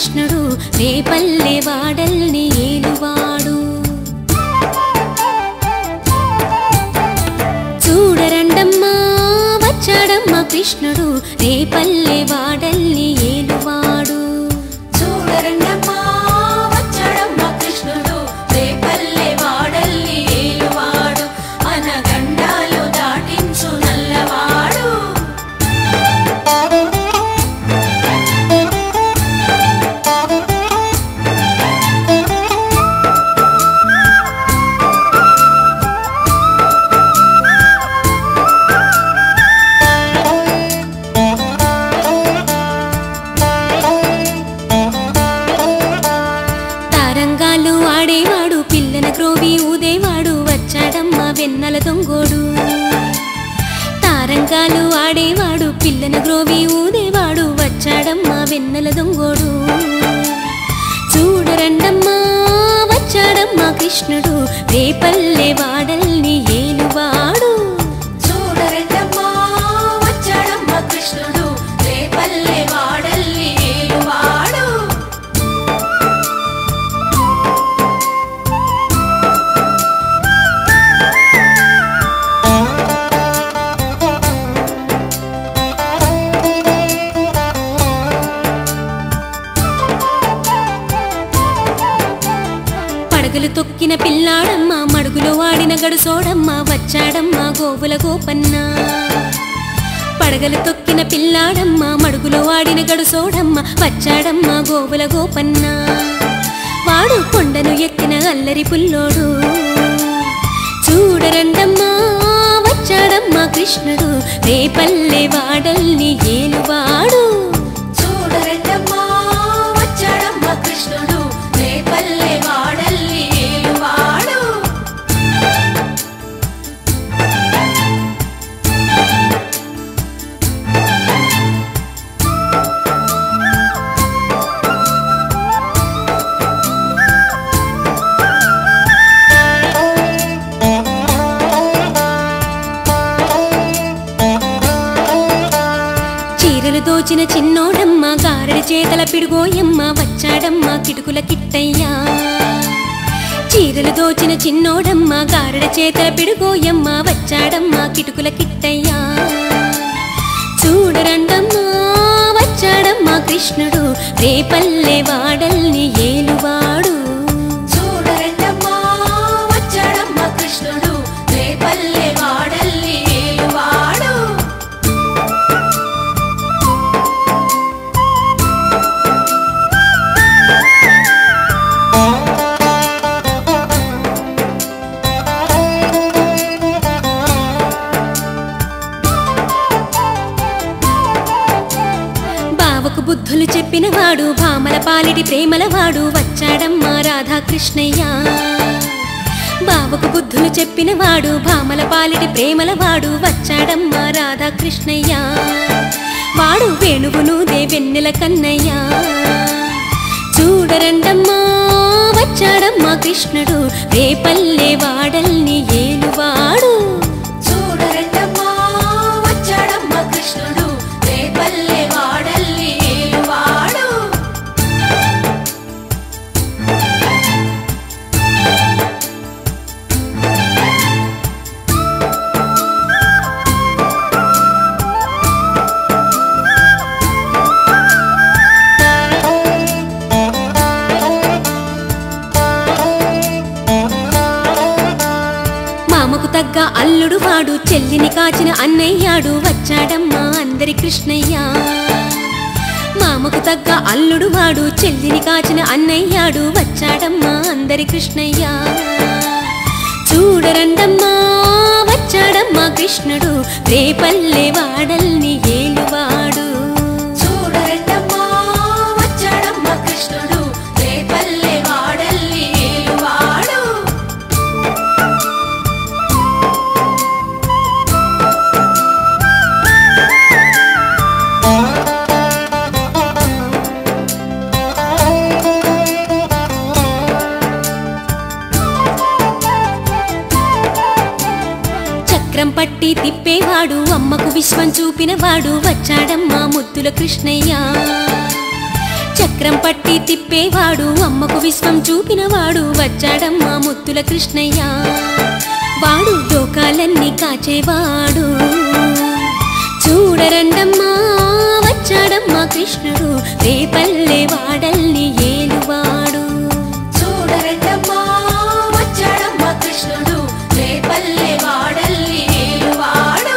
కృష్ణుడు రేపల్లె వాడల్ని ఏలువాడు చూడరండమ్మా వచ్చాడమ్మా కృష్ణుడు రేపల్లె వాడల్ని ఏలువాడు చూడరండమ్మా వచ్చాడమ్మా కృష్ణుడు రేపల్లె వాడల్లి ఏలువాడు అనగండాలు దాటించు నల్లవాడు తారంగాలు ఆడేవాడు పిల్లన క్రోవి ఊదేవాడు వచ్చాడమ్మా వెన్నెల దొంగోడు తారంగాలు ఆడేవాడు పిల్లన గ్రోవి ఊదేవాడు వచ్చాడమ్మా వెన్నెల దొంగోడు చూడరండమ్మా వచ్చాడమ్మా కృష్ణుడు రేపల్లె వాడల్ని ఏలువాడు చూడరండమ్మా వచ్చాడమ్మా కృష్ణుడు రేపల్లె వాడల్లి ఏలువాడు పడగలు తొక్కిన పిల్లాడమ్మ మడుగులో వాడిన గడుసోడమ్మ వచ్చాడమ్మ గోవుల గోపన్న పడగలు తొక్కిన పిల్లాడమ్మ మడుగులో వాడిన గడుసోడమ్మ వచ్చాడమ్మ గోవుల గోపన్న వాడు కొండను ఎక్కిన అల్లరి పుల్లోడు చూడరండమ్మా వచ్చాడమ్మా కృష్ణుడు రేపల్లె వాడల్ని ఏలువాడు చూడరండమ్మా వచ్చాడమ్మా కృష్ణుడు రేపల్లె వాడల్లి ఏలువాడు చీరలు దోచిన చిన్నోడమ్మ గారడి చేతల పిడుగోయమ్మ వచ్చాడమ్మ కిటుకుల కిట్టయ్యా చీరలు దోచిన చిన్నోడమ్మ గారడి చేతల పిడుగోయమ్మ వచ్చాడమ్మ కిటుకుల కిట్టయ్యా చూడరండమ్మా వచ్చాడమ్మా కృష్ణుడు రేపల్లె వాడల్ని ఏలువాడు చూడరండమ్మా వచ్చాడమ్మా కృష్ణుడు రేపల్లె వాడల్లి ఏలువాడు బావకు బుద్ధులు చెప్పినవాడు భామల పాలిటి ప్రేమలవాడు వచ్చాడమ్మా రాధాకృష్ణయ్య బావకు బుద్ధులు చెప్పినవాడు భామల పాలిటి ప్రేమలవాడు వచ్చాడమ్మా రాధాకృష్ణయ్య వాడు వేణువును దేవెన్నెల కన్నయ్య చూడరండమ్మా వచ్చాడమ్మా కృష్ణుడు రేపల్లె వాడల్ని ఏలువాడు చూడరండమ్మా వచ్చాడమ్మా కృష్ణుడు రేపల్లె వాడల్లి ఏలువాడు మామకు తగ్గ అల్లుడు వాడు చెల్లిని కాచిన అన్నయ్యాడు వచ్చాడమ్మా అందరి కృష్ణయ్య మామకు తగ్గ అల్లుడు వాడు చెల్లిని కాచిన అన్నయ్యాడు వచ్చాడమ్మా అందరి కృష్ణయ్య చూడరండమ్మా వచ్చాడమ్మా కృష్ణుడు రేపల్లె వాడల్ని ఏలువాడు చూడరండమ్మా వచ్చాడమ్మా కృష్ణుడు రేపల్లె వాడల్లి ఏలువాడు చక్రం పట్టి తిప్పేవాడు అమ్మకు విశ్వం చూపినవాడు వచ్చాడమ్మా ముద్దుల కృష్ణయ్య చక్రం పట్టి తిప్పేవాడు అమ్మకు విశ్వం చూపినవాడు వచ్చాడమ్మా ముత్తుల కృష్ణయ్య వాడు లోకాలన్నీ కాచేవాడు చూడరండమ్మా వచ్చాడమ్మా కృష్ణుడు రేపల్లె వాడల్ని ఏలువాడు చూడరెడ్డమ్మా వచ్చాడమ్మ కృష్ణుడు రేపల్లె వాడల్లి ఏలువాడు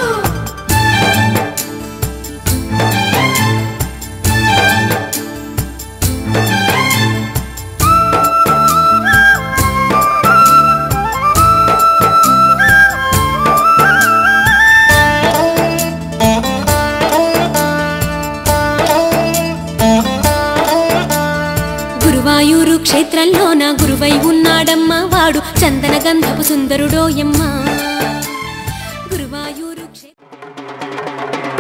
గురువాయూరు క్షేత్రంలోన గురువై ఉన్నాడమ్మా వాడు చందన గంధపు సుందరుడోయమ్మా గురువాయూరు క్షేత్ర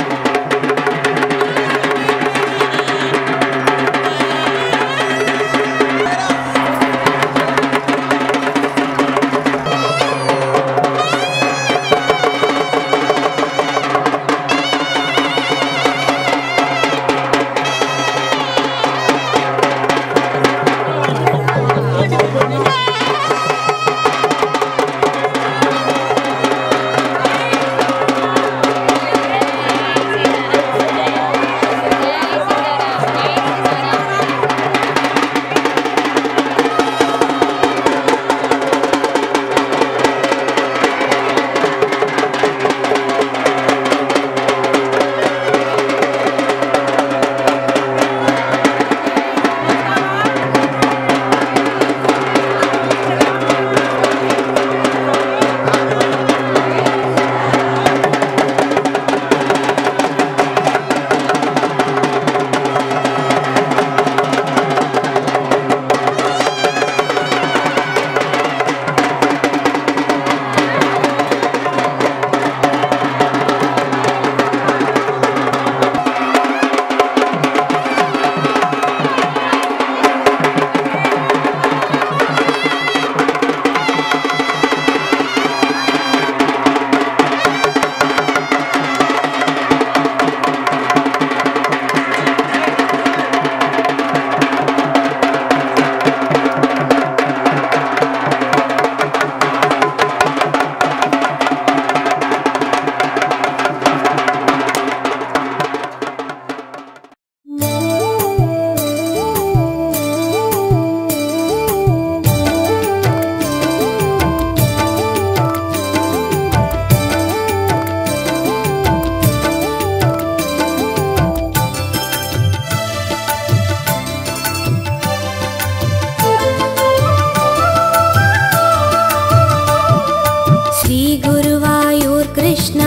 శ్రీ గురువాయూర్ కృష్ణ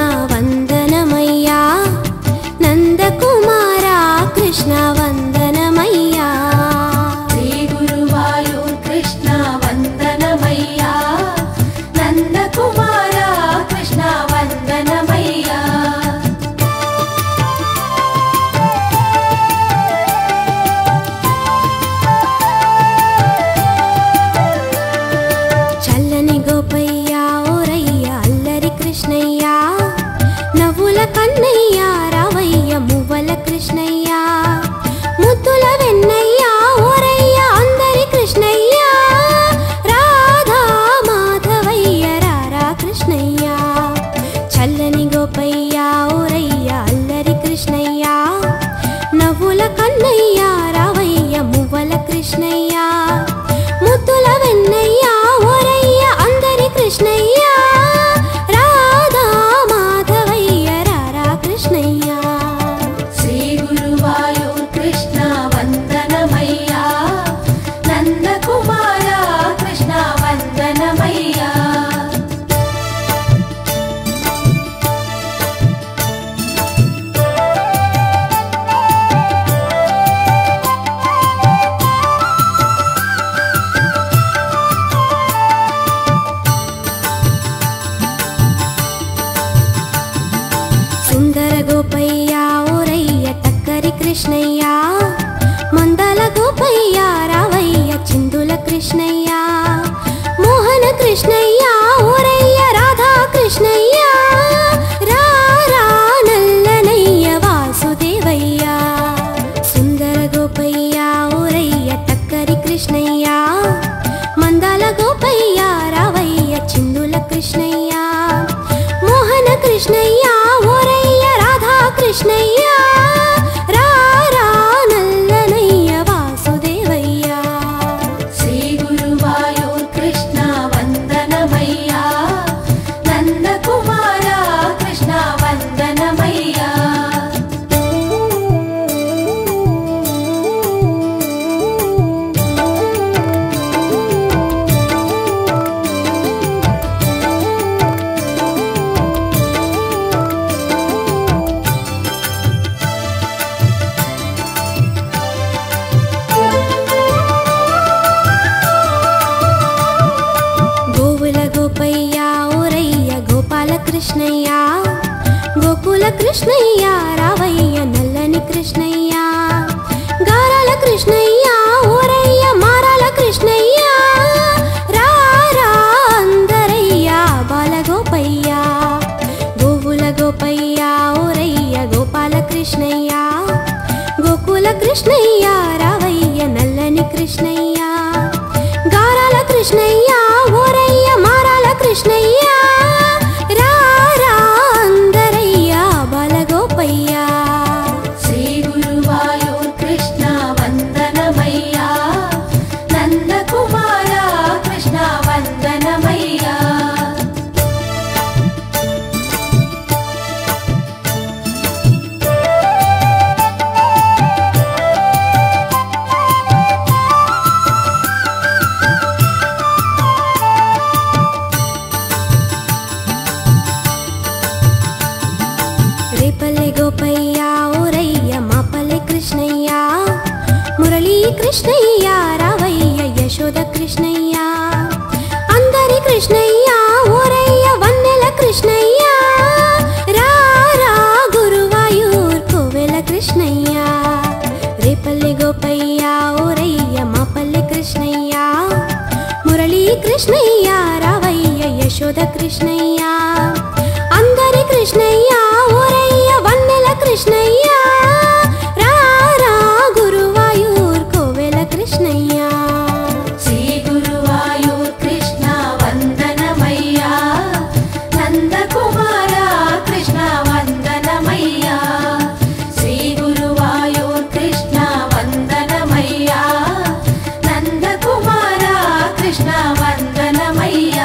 వందనమయ్యా నందకుమారా కృష్ణ వందనమయ్యా శ్రీ గురువాయూర్ కృష్ణ వందనమయ్యా నందకుమార కృష్ణ వందనమయ్యా చల్లని గోపయ్య ఓరయ్య అల్లరి కృష్ణయ్య నవ్వుల కన్నయ్య రావయ్య మువ్వల కృష్ణయ్య ముద్దుల వెన్నయ్య ఓరయ్య అందరి కృష్ణయ్య రాధా మాధవయ్య రారా కృష్ణయ్య చల్లని గోపయ్య ఓరయ్య అల్లరి కృష్ణయ్య నవ్వుల కన్నయ్య రావయ్య మువ్వల కృష్ణయ్య ముద్దుల వెన్నయ్య ఓరయ్య అందరి కృష్ణయ్య రాధా మాధవయ్య రారా కృష్ణయ్య శ్రీ గురువాయూర్ కృష్ణ వందనమయ్యా నందకుమార కృష్ణ వందనమయ్యా సుందర గోపయ్య ఓరయ్య టక్కరి కృష్ణయ్య మందల గోపయ్య రావయ్య చిందుల కృష్ణయ్య మోహన కృష్ణయ్య ఓరయ్య రాధా కృష్ణయ్య రారా నల్లనయ్య వాసుదేవయ్య సుందర గోపయ్య కృష్ణయ్య మోహన కృష్ణయ్య ఓరయ్య రాధా కృష్ణయ్య రా రా నల్లనయ్య వాసుదేవయ్య శ్రీ గురువాయూర్ కృష్ణ వందనమయ్యా నందకుమార కృష్ణ వందనమయ్యా గోవుల గోపయ్య ఓరయ్య గోపాల కృష్ణయ్య గోకుల కృష్ణయ్య రావయ్య నల్లని కృష్ణయ్య గారాల కృష్ణయ్య ఓరయ్య మారాల కృష్ణయ్య రా రా అందరయ్య బాల గోపయ్య గోవుల గోపయ్య ఓరయ్య గోపాల కృష్ణయ్య గోకుల కృష్ణయ్య రావయ్య నల్లని కృష్ణయ్య గారాల కృష్ణయ్య ఓరయ్య మారాల కృష్ణయ్య రా రా అందరయ్య బాలగోపయ్య శ్రీ గురువాయూర్ కృష్ణ వందనమయ్యా నందకుమార కృష్ణ వందనమయ్యా రేపల్లె గోపయ్య ఓరయ్య మాపల్లె కృష్ణయ్య మురళీ కృష్ణయ్య రావయ్య యశోద కృష్ణయ్య అందరి కృష్ణయ్య ఓరయ్య వన్నెల కృష్ణయ్య రా రా గురువాయూర్ కోవెల కృష్ణయ్య రేపల్లె గోపయ్య ఓరయ్య మాపల్లె కృష్ణయ్య మురళీ కృష్ణయ్య రావయ్య యశోద కృష్ణయ్య అందరి కృష్ణయ్య ఓరయ్య వన్నెల కృష్ణయ్య రా రా గురువాయూర్ కోవెల కృష్ణయ్య శ్రీ గురువాయూర్ కృష్ణ వందనమయ్యా నందకుమార కృష్ణ వందనమయ్యా శ్రీ గురువాయూర్ కృష్ణ వందనమయ్యా నందకుమార కృష్ణ వందనమయ్యా